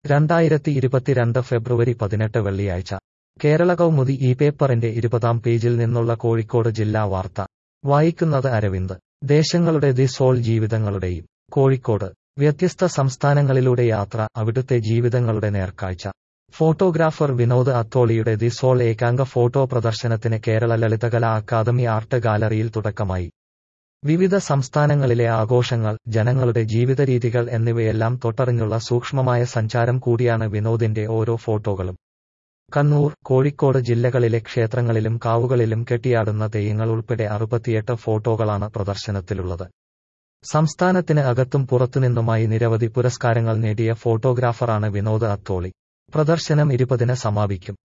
രണ്ടായിരത്തി ഇരുപത്തിരണ്ട് ഫെബ്രുവരി പതിനെട്ട് വെള്ളിയാഴ്ച കേരള കൗമുദി ഈ പേപ്പറിന്റെ ഇരുപതാം പേജിൽ നിന്നുള്ള കോഴിക്കോട് ജില്ലാ വാർത്ത വായിക്കുന്നത് അരവിന്ദ് ദേശങ്ങളുടെ ദി സോൾ ജീവിതങ്ങളുടെയും കോഴിക്കോട് വ്യത്യസ്ത സംസ്ഥാനങ്ങളിലൂടെ യാത്ര അവിടുത്തെ ജീവിതങ്ങളുടെ നേർക്കാഴ്ച ഫോട്ടോഗ്രാഫർ വിനോദ് അത്തോളിയുടെ ദി സോൾ ഏകാംഗ ഫോട്ടോ പ്രദർശനത്തിന് കേരള ലളിതകലാ അക്കാദമി ആർട്ട് ഗാലറിയിൽ തുടക്കമായി വിവിധ സംസ്ഥാനങ്ങളിലെ ആഘോഷങ്ങൾ ജനങ്ങളുടെ ജീവിതരീതികൾ എന്നിവയെല്ലാം തൊട്ടറിഞ്ഞുള്ള സൂക്ഷ്മമായ സഞ്ചാരം കൂടിയാണ് വിനോദിന്റെ ഓരോ ഫോട്ടോകളും കണ്ണൂർ കോഴിക്കോട് ജില്ലകളിലെ ക്ഷേത്രങ്ങളിലും കാവുകളിലും കെട്ടിയാടുന്ന തെയ്യങ്ങൾ ഉൾപ്പെടെ അറുപത്തിയെട്ട് ഫോട്ടോകളാണ് പ്രദർശനത്തിലുള്ളത് സംസ്ഥാനത്തിന് അകത്തും പുറത്തുനിന്നുമായി നിരവധി പുരസ്കാരങ്ങൾ നേടിയ ഫോട്ടോഗ്രാഫറാണ് വിനോദ് അത്തോളി പ്രദർശനം ഇരുപതിന് സമാപിക്കും